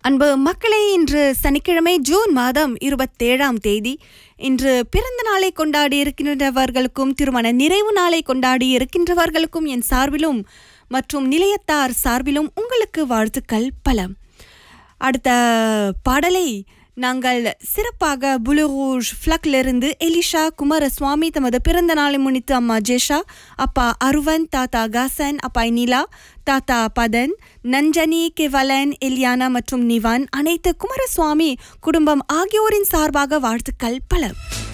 அன்பு மக்களே இன்று சனிக்கிழமை ஜூன் மாதம் இருபத்தேழாம் தேதி இன்று பிறந்த நாளை கொண்டாடி இருக்கின்றவர்களுக்கும் திருமண நிறைவு நாளை கொண்டாடி இருக்கின்றவர்களுக்கும் என் சார்பிலும் மற்றும் நிலையத்தார் சார்பிலும் உங்களுக்கு வாழ்த்துக்கள் பல அடுத்த பாடலை நாங்கள் சிறப்பாக புளு ரூஷ் ஃப்ளக்லிருந்து எலிஷா குமாரசுவாமி தமது பிறந்த நாளை முன்னிட்டு அம்மா ஜேஷா அப்பா அருவன் தாத்தா காசன் அப்பா நிலா தாத்தா பதன் நஞ்சனி கெவலன் எலியானா மற்றும் நிவான் அனைத்து குமாரசுவாமி குடும்பம் ஆகியோரின் சார்பாக வாழ்த்துக்கள் பல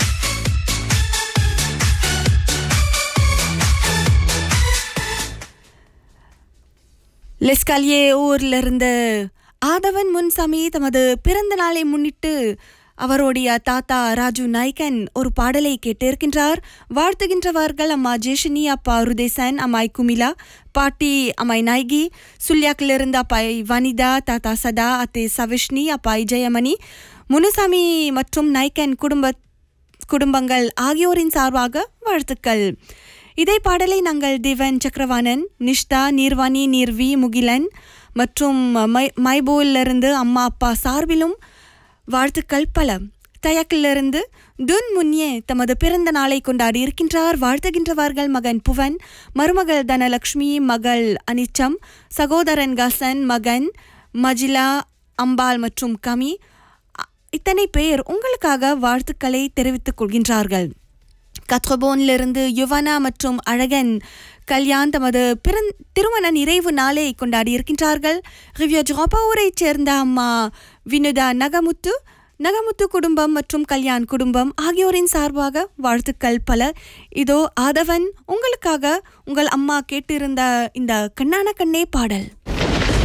லெஸ்காலியே ஊர்ல இருந்து ஆதவன் முன்சாமி தமது பிறந்த நாளை முன்னிட்டு அவருடைய தாத்தா ராஜு நாய்கன் ஒரு பாடலை கேட்டிருக்கின்றார் வாழ்த்துகின்றவர்கள் அம்மா ஜேஷினி அப்பா ருதேசன் அம்மாய் குமிலா பாட்டி அம்மாய் நாய்கி சுல்யாக்கிலிருந்து அப்பாய் வனிதா தாத்தா சதா அத்தே சவிஷ்ணி அப்பாய் ஜெயமணி முனுசாமி மற்றும் நாய்கன் குடும்ப குடும்பங்கள் ஆகியோரின் சார்பாக வாழ்த்துக்கள் இதே பாடலை நாங்கள் திவன் சக்கரவாணன் நிஷ்தா நீர்வாணி நீர்வி முகிலன் மற்றும் மை மைபோலிருந்து அம்மா அப்பா சார்பிலும் வாழ்த்துக்கள் பல தயக்கிலிருந்து துன் முன்யே தமது பிறந்த நாளை கொண்டாடி இருக்கின்றார் வாழ்த்துகின்றவர்கள் மகன் புவன் மருமகள் தனலக்ஷ்மி மகள் அனிச்சம் சகோதரன் கசன் மகன் மஜிலா அம்பாள் மற்றும் கமி அ- இத்தனை பேர் உங்களுக்காக வாழ்த்துக்களை தெரிவித்துக் கொள்கின்றார்கள் கத்ரபோனிலிருந்து யுவனா மற்றும் அழகன் கல்யாண் தமது பிறந் திருமண நிறைவு நாளை கொண்டாடி இருக்கின்றார்கள் ரிவ்யோ ஜோபாவூரைச் சேர்ந்த அம்மா வினுதா நகமுத்து நகமுத்து குடும்பம் மற்றும் கல்யாண் குடும்பம் ஆகியோரின் சார்பாக வாழ்த்துக்கள் பல இதோ ஆதவன் உங்களுக்காக உங்கள் அம்மா கேட்டிருந்த இந்த கண்ணான கண்ணே பாடல்